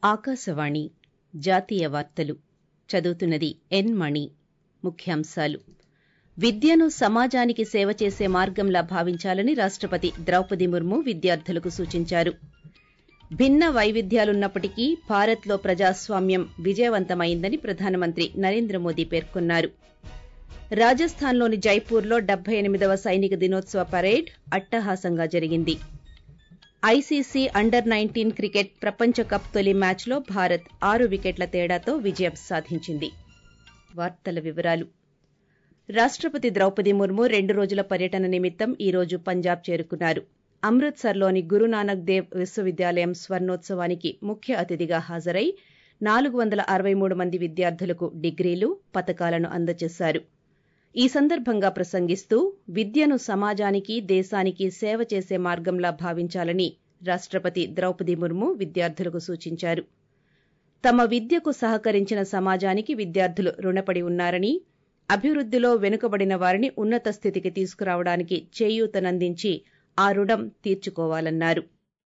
ఆకాశవాణి జాతీయ వార్తలు చదువుతున్నది ఎన్ మణి ముఖ్యాంశాలు విద్యను సమాజానికి సేవ చేసే మార్గంలా భావించాలని రాష్టపతి ద్రౌపది ముర్ము విద్యార్థులకు సూచించారు భిన్న వైవిధ్యాలున్నప్పటికీ భారత్లో ప్రజాస్వామ్యం విజయవంతమైందని ప్రధానమంత్రి నరేంద్ర మోదీ పేర్కొన్నారు రాజస్థాన్లోని జైపూర్లో డెబ్బై ఎనిమిదవ సైనిక దినోత్సవ పరేడ్ అట్టహాసంగా జరిగింది ఐసీసీ అండర్ నైన్టీన్ క్రికెట్ ప్రపంచ కప్ తొలి మ్యాచ్లో భారత్ ఆరు వికెట్ల తేడాతో విజయం సాధించింది వార్తల వివరాలు రాష్టపతి ద్రౌపది ముర్ము రెండు రోజుల పర్యటన నిమిత్తం ఈ రోజు పంజాబ్ చేరుకున్నారు అమృత్సర్లోని గురునానక్ దేవ్ విశ్వవిద్యాలయం స్వర్ణోత్సవానికి ముఖ్య అతిథిగా హాజరై నాలుగు వందల అరవై మూడు మంది విద్యార్థులకు డిగ్రీలు పతకాలను అందజేశారు ఈ సందర్భంగా ప్రసంగిస్తూ విద్యను సమాజానికి దేశానికి సేవ చేసే మార్గంలా భావించాలని రాష్టపతి ద్రౌపది ముర్ము విద్యార్థులకు సూచించారు తమ విద్యకు సహకరించిన సమాజానికి విద్యార్థులు రుణపడి ఉన్నారని అభివృద్దిలో వెనుకబడిన వారిని ఉన్నత స్థితికి తీసుకురావడానికి చేయూతనందించి ఆ రుణం తీర్చుకోవాలన్నారు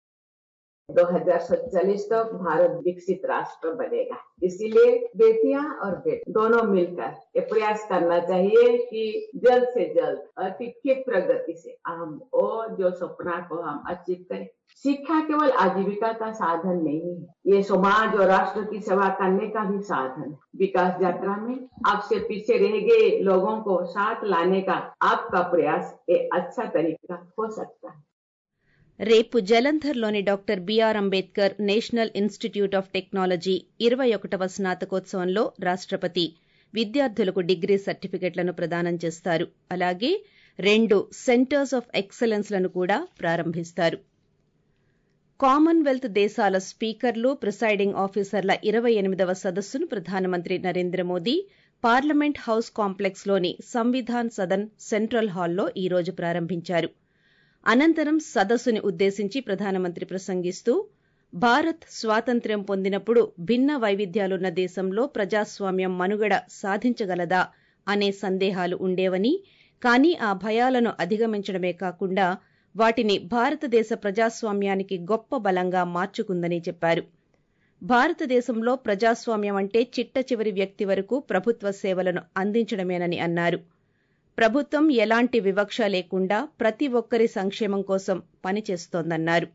2047 तक भारत विकसित राष्ट्र बनेगा इसीलिए बेटियां और बेटे दोनों मिलकर ये प्रयास करना चाहिए कि जल्द से जल्द अति की प्रगति से हम वो जो सपना को हम अचीव करें शिक्षा केवल आजीविका का साधन नहीं है ये समाज और राष्ट्र की सेवा करने का भी साधन है विकास यात्रा में आपसे पीछे रह गए लोगों को साथ लाने का आपका प्रयास एक अच्छा तरीका हो सकता है రేపు జలంధర్లోని doctor BR Ambedkar national institute of technology ఇరవై ఒకటవ స్నాతకోత్సవంలో రాష్టపతి విద్యార్థులకు డిగ్రీ సర్టిఫికెట్లను ప్రదానం చేస్తారు అలాగే రెండు సెంటర్స్ ఆఫ్ ఎక్సలెన్స్ లను కూడా ప్రారంభిస్తారు కామన్వెల్త్ దేశాల స్పీకర్లు ప్రిసైడింగ్ ఆఫీసర్ల ఇరవై ఎనిమిదవ సదస్సును ప్రధానమంత్రి Narendra Modi parliament house complex లోని సంవిధాన్ సదన్ సెంట్రల్ హాల్లో ఈ రోజు ప్రారంభించారు అనంతరం సదస్సుని ఉద్దేశించి ప్రధానమంత్రి ప్రసంగిస్తూ భారత్ స్వాతంత్ర్యం పొందినప్పుడు భిన్న వైవిధ్యాలున్న దేశంలో ప్రజాస్వామ్యం మనుగడ సాధించగలదా అనే సందేహాలు ఉండేవని కానీ ఆ భయాలను అధిగమించడమే కాకుండా వాటిని భారతదేశ ప్రజాస్వామ్యానికి గొప్ప బలంగా మార్చుకుందని చెప్పారు భారతదేశంలో ప్రజాస్వామ్యం అంటే చిట్ట చివరి వ్యక్తి వరకు ప్రభుత్వ సేవలను అందించడమేనని అన్నారు ప్రభుత్వం ఎలాంటి వివక్ష లేకుండా ప్రతి ఒక్కరి సంక్షేమం కోసం పనిచేస్తోందన్నారు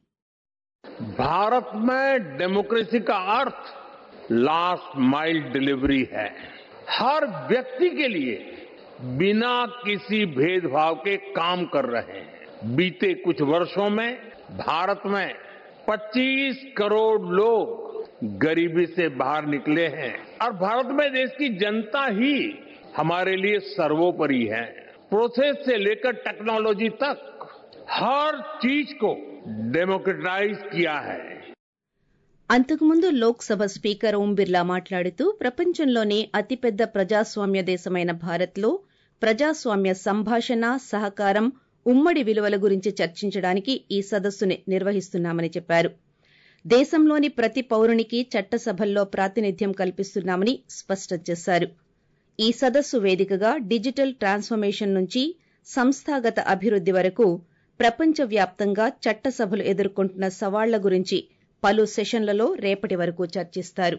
भारत में डेमोक्रेसी का अर्थ लास्ट माइल डिलीवरी है हर व्यक्ति के लिए बिना किसी भेदभाव के काम कर रहे हैं बीते कुछ वर्षों में भारत में 25 करोड़ लोग गरीबी से बाहर निकले हैं और भारत में देश की जनता ही हमारे लिए सर्वोपरि है प्रोसेस से लेकर टेक्नोलॉजी तक हर चीज को डेमोक्रेटाइज किया है అంతకుముందు లోక్సభ స్పీకర్ ఓం బిర్లా మాట్లాడుతూ ప్రపంచంలోనే అతిపెద్ద ప్రజాస్వామ్య దేశమైన భారత్లో ప్రజాస్వామ్య సంభాషణ సహకారం ఉమ్మడి విలువల గురించి చర్చించడానికి ఈ సదస్సుని నిర్వహిస్తున్నామని చెప్పారు దేశంలోని ప్రతి పౌరునికి చట్టసభల్లో ప్రాతినిధ్యం కల్పిస్తున్నామని స్పష్టం చేశారు ఈ సదస్సు వేదికగా డిజిటల్ ట్రాన్స్ఫర్మేషన్ నుంచి సంస్థాగత అభివృద్ది వరకు ప్రపంచవ్యాప్తంగా చట్టసభలు ఎదుర్కొంటున్న సవాళ్ల గురించి పలు సెషన్లలో రేపటి వరకు చర్చిస్తారు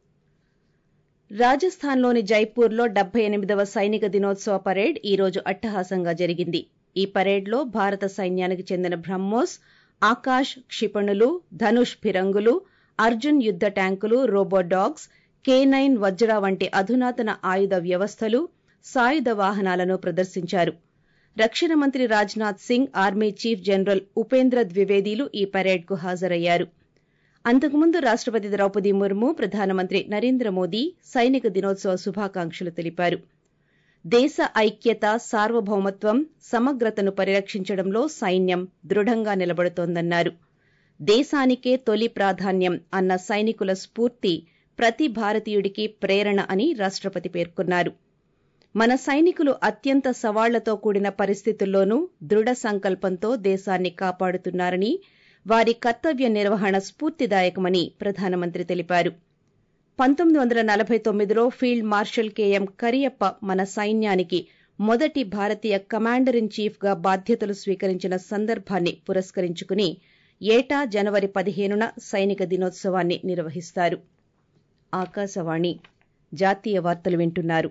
రాజస్థాన్లోని జైపూర్లో డెబ్బై ఎనిమిదవ సైనిక దినోత్సవ పరేడ్ ఈ రోజు అట్టహాసంగా జరిగింది ఈ పరేడ్లో భారత సైన్యానికి చెందిన బ్రహ్మోస్ ఆకాష్ క్షిపణులు ధనుష్ ఫిరంగులు అర్జున్ యుద్ద ట్యాంకులు రోబో డాగ్స్ కే నైన్ వజ్ర వంటి అధునాతన ఆయుధ వ్యవస్థలు సాయుధ వాహనాలను ప్రదర్శించారు రక్షణ మంత్రి Rajnath Singh army chief general Upendra ద్వివేదీలు ఈ పరేడ్కు హాజరయ్యారు అంతకుముందు రాష్టపతి ద్రౌపది ముర్ము ప్రధానమంత్రి నరేంద్ర మోదీ సైనిక దినోత్సవ శుభాకాంక్షలు తెలిపారు దేశ ఐక్యత సార్వభౌమత్వం సమగ్రతను పరిరక్షించడంలో సైన్యం దృఢంగా నిలబడుతోందన్నారు దేశానికే తొలి ప్రాధాన్యం అన్న సైనికుల స్ఫూర్తి ప్రతి భారతీయుడికి ప్రేరణ అని రాష్టపతి పేర్కొన్నారు మన సైనికులు అత్యంత సవాళ్లతో కూడిన పరిస్థితుల్లోనూ దృఢ సంకల్పంతో దేశాన్ని కాపాడుతున్నారని వారి కర్తవ్య నిర్వహణ స్ఫూర్తిదాయకమని ప్రధానమంత్రి తెలిపారు పంతొమ్మిది వందల నలభై తొమ్మిదిలో ఫీల్డ్ మార్షల్ కేఎం కరియప్ప మన సైన్యానికి మొదటి భారతీయ కమాండర్ ఇన్ చీఫ్ గా బాధ్యతలు స్వీకరించిన సందర్భాన్ని పురస్కరించుకుని ఏటా జనవరి పదిహేనున సైనిక దినోత్సవాన్ని నిర్వహిస్తారు ఆకాశవాణి జాతీయ వార్తలు వింటున్నారు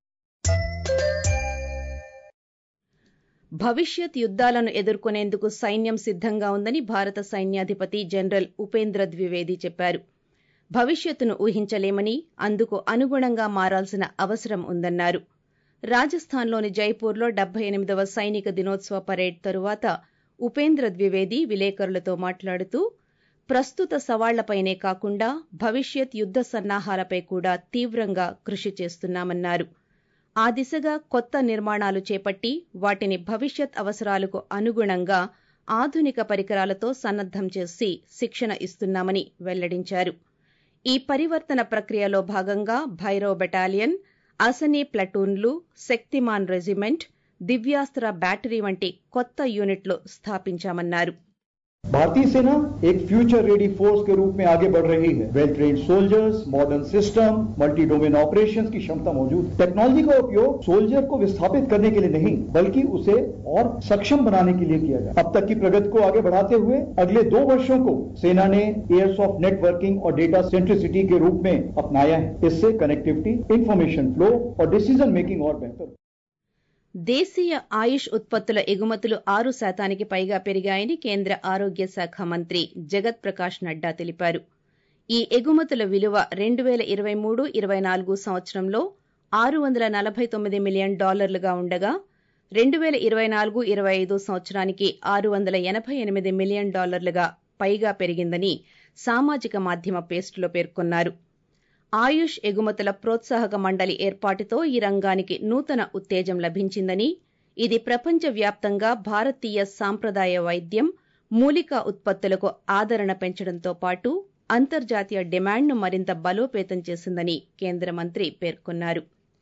భవిష్యత్ యుద్దాలను ఎదుర్కొనేందుకు సైన్యం సిద్దంగా ఉందని భారత సైన్యాధిపతి జనరల్ ఉపేంద్ర ద్వివేది చెప్పారు భవిష్యత్తును ఊహించలేమని అందుకు అనుగుణంగా మారాల్సిన అవసరం ఉందన్నారు రాజస్థాన్లోని జైపూర్లో డెబ్బై ఎనిమిదవ సైనిక దినోత్సవ పరేడ్ తరువాత ఉపేంద్ర ద్వివేది విలేకరులతో మాట్లాడుతూ ప్రస్తుత సవాళ్లపైనే కాకుండా భవిష్యత్ యుద్ద సన్నాహాలపై కూడా తీవ్రంగా కృషి చేస్తున్నామన్నారు ఆ దిశగా కొత్త నిర్మాణాలు చేపట్టి వాటిని భవిష్యత్ అవసరాలకు అనుగుణంగా ఆధునిక పరికరాలతో సన్నద్దం చేసి శిక్షణ ఇస్తున్నామని వెల్లడించారు ఈ పరివర్తన ప్రక్రియలో భాగంగా భైరవ్ బెటాలియన్ అసనీ ప్లటూన్లు శక్తిమాన్ రెజిమెంట్ దివ్యాస్త్ర బ్యాటరీ వంటి కొత్త యూనిట్లు స్థాపించామన్నారు भारतीय सेना एक फ्यूचर रेडी फोर्स के रूप में आगे बढ़ रही है well train soldiers modern system multi domain operations की क्षमता मौजूद है टेक्नोलॉजी का उपयोग सोल्जर को विस्थापित करने के लिए नहीं बल्कि उसे और सक्षम बनाने के लिए किया जाए अब तक की प्रगति को आगे बढ़ाते हुए अगले दो वर्षों को सेना ने एयर्स ऑफ नेटवर्किंग और डेटा सेंट्रिसिटी के रूप में अपनाया है इससे कनेक्टिविटी इंफॉर्मेशन फ्लो और डिसीजन मेकिंग और बेहतर దేశీయ ఆయుష్ ఉత్పత్తుల ఎగుమతులు ఆరు శాతానికి పైగా పెరిగాయని కేంద్ర ఆరోగ్య శాఖ మంత్రి జగత్ ప్రకాష్ నడ్డా తెలిపారు ఈ ఎగుమతుల విలువ రెండు పేల ఇరవై మూడు ఇరవై నాలుగు సంవత్సరంలో ఆరు వందల నలభై తొమ్మిది మిలియన్ డాలర్లుగా ఉండగా రెండు పేల ఇరవై నాలుగు ఇరవై ఐదు సంవత్సరానికి ఆరు వందల ఎనభై ఎనిమిది మిలియన్ డాలర్లుగా పైగా పెరిగిందని సామాజిక మాధ్యమ పేస్టులో పేర్కొన్నారు ఆయుష్ ఎగుమతుల ప్రోత్సాహక మండలి ఏర్పాటుతో ఈ రంగానికి నూతన ఉత్తేజం లభించిందని ఇది ప్రపంచ వ్యాప్తంగా భారతీయ సాంప్రదాయ వైద్యం మూలికా ఉత్పత్తులకు ఆదరణ పెంచడంతో పాటు అంతర్జాతీయ డిమాండ్ను మరింత బలోపేతం చేసిందని కేంద్ర మంత్రి పేర్కొన్నారు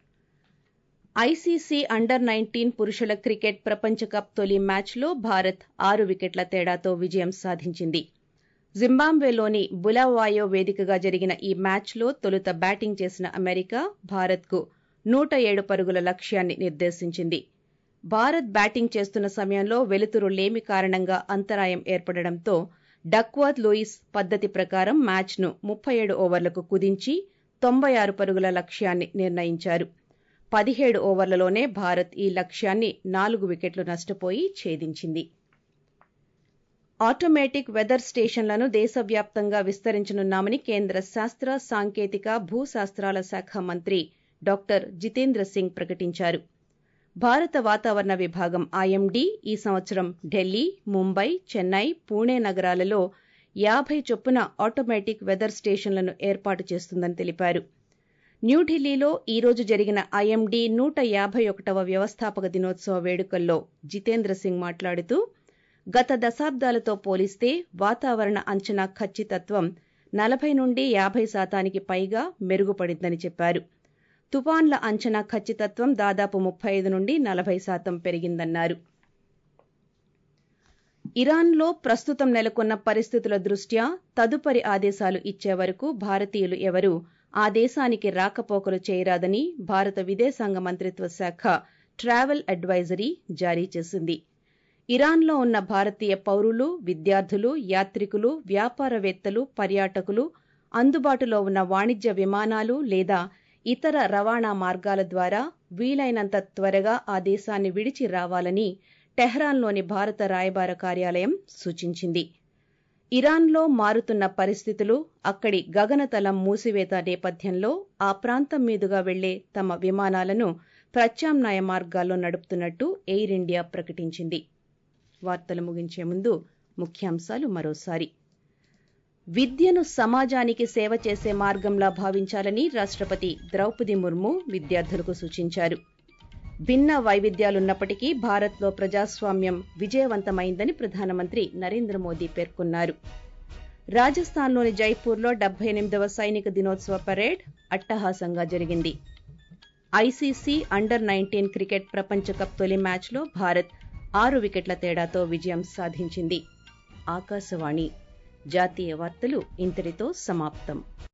ఐసీసీ అండర్ నైన్టీన్ పురుషుల క్రికెట్ ప్రపంచ కప్ తొలి మ్యాచ్లో భారత్ ఆరు వికెట్ల తేడాతో విజయం సాధించింది జింబాబ్వేలోని బులావాయో వేదికగా జరిగిన ఈ మ్యాచ్లో తొలుత బ్యాటింగ్ చేసిన అమెరికా భారత్కు నూట ఏడు పరుగుల లక్ష్యాన్ని నిర్దేశించింది భారత్ బ్యాటింగ్ చేస్తున్న సమయంలో వెలుతురు లేమి కారణంగా అంతరాయం ఏర్పడడంతో డక్వర్త్ లూయిస్ పద్దతి ప్రకారం మ్యాచ్ను ముప్పై ఏడు ఓవర్లకు కుదించి తొంభై ఆరు పరుగుల లక్ష్యాన్ని నిర్ణయించారు పదిహేడు ఓవర్లలోనే భారత్ ఈ లక్ష్యాన్ని నాలుగు వికెట్లు నష్టపోయి ఛేదించింది ఆటోమేటిక్ వెదర్ స్టేషన్లను దేశవ్యాప్తంగా విస్తరించనున్నామని కేంద్ర శాస్త్ర సాంకేతిక భూశాస్త్రాల శాఖ మంత్రి డాక్టర్ జితేంద్ర సింగ్ ప్రకటించారు భారత వాతావరణ విభాగం ఐఎండీ ఈ సంవత్సరం ఢిల్లీ ముంబై చెన్నై పూణే నగరాలలో యాభై చొప్పున ఆటోమేటిక్ వెదర్ స్టేషన్లను ఏర్పాటు చేస్తుందని తెలిపారు న్యూఢిల్లీలో ఈ రోజు జరిగిన ఐఎండీ నూట యాభై ఒకటవ వ్యవస్థాపక దినోత్సవ వేడుకల్లో జితేంద్ర సింగ్ మాట్లాడుతూ గత దశాబ్దాలతో పోలిస్తే వాతావరణ అంచనా ఖచ్చితత్వం నలభై నుండి యాభై శాతానికి పైగా మెరుగుపడిందని చెప్పారు తుపాన్ల అంచనా ఖచ్చితత్వం దాదాపు ముప్పై ఐదు నుండి నలభై శాతం పెరిగిందన్నారు ఇరాన్లో ప్రస్తుతం నెలకొన్న పరిస్థితుల దృష్ట్యా తదుపరి ఆదేశాలు ఇచ్చే వరకు భారతీయులు ఎవరూ ఆ దేశానికి రాకపోకలు చేయరాదని భారత విదేశాంగ మంత్రిత్వ శాఖ ట్రావెల్ అడ్వైజరీ జారీ చేసింది ఇరాన్లో ఉన్న భారతీయ పౌరులు విద్యార్థులు యాత్రికులు వ్యాపారవేత్తలు పర్యాటకులు అందుబాటులో ఉన్న వాణిజ్య విమానాలు లేదా ఇతర రవాణా మార్గాల ద్వారా వీలైనంత త్వరగా ఆ దేశాన్ని విడిచి రావాలని టెహ్రాన్లోని భారత రాయబార కార్యాలయం సూచించింది ఇరాన్లో మారుతున్న పరిస్థితులు అక్కడి గగనతలం మూసివేత నేపథ్యంలో ఆ ప్రాంతం మీదుగా వెళ్లే తమ విమానాలను ప్రత్యామ్నాయ మార్గాల్లో నడుపుతున్నట్టు ఎయిర్ ఇండియా ప్రకటించింది వార్తలు ముగించే ముందు ముఖ్యాంశాలు మరోసారి విద్యను సమాజానికి సేవ చేసే మార్గంలా భావించాలని రాష్టపతి ద్రౌపది ముర్ము విద్యార్థులకు సూచించారు భిన్న వైవిధ్యాలున్నప్పటికీ భారత్లో ప్రజాస్వామ్యం విజయవంతమైందని ప్రధానమంత్రి నరేంద్ర మోదీ పేర్కొన్నారు రాజస్థాన్లోని జైపూర్లో డెబ్బై ఎనిమిదవ సైనిక దినోత్సవ పరేడ్ అట్టహాసంగా జరిగింది ఐసీసీ అండర్ నైన్టీన్ క్రికెట్ ప్రపంచ కప్ తొలి మ్యాచ్లో భారత్ ఆరు వికెట్ల తేడాతో విజయం సాధించింది ఆకాశవాణి జాతీయ వార్తలు ఇంతటితో సమాప్తం